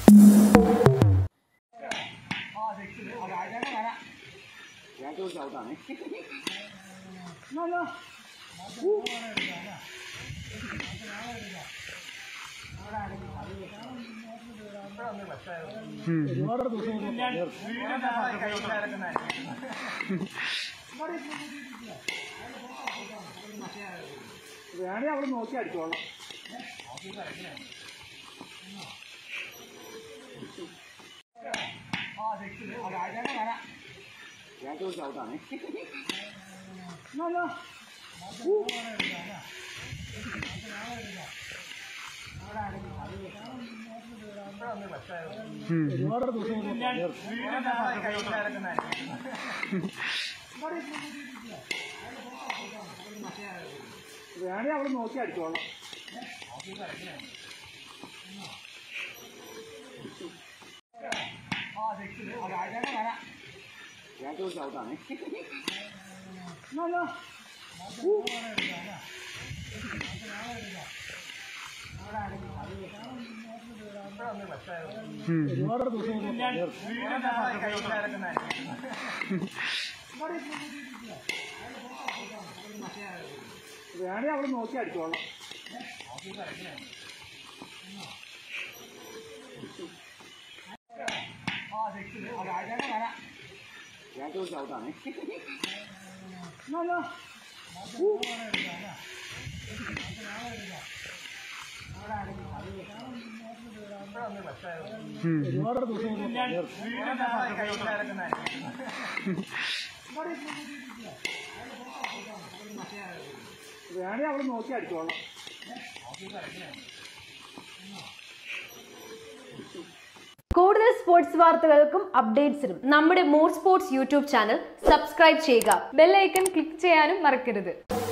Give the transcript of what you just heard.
വേണേ അവിടെ നോക്കി അടിച്ചോളാം ഒരുപാട് ദിവസം വേണേ അവിടെ നോക്കി അടിച്ചോളാം ഒരുപാട് ദിവസം വേണേ അവിടെ നോക്കി അടിച്ചോളാം ഒരുപാട് ദിവസം വേണേ അവിടെ നോക്കി അടിച്ചോളാം കൂടുതൽ സ്പോർട്സ് വാർത്തകൾക്കും അപ്ഡേറ്റ്സിനും നമ്മുടെ more sports YouTube channel subscribe ചെയ്യുക ബെല്ലൈക്കൺ ക്ലിക്ക് ചെയ്യാനും മറക്കരുത്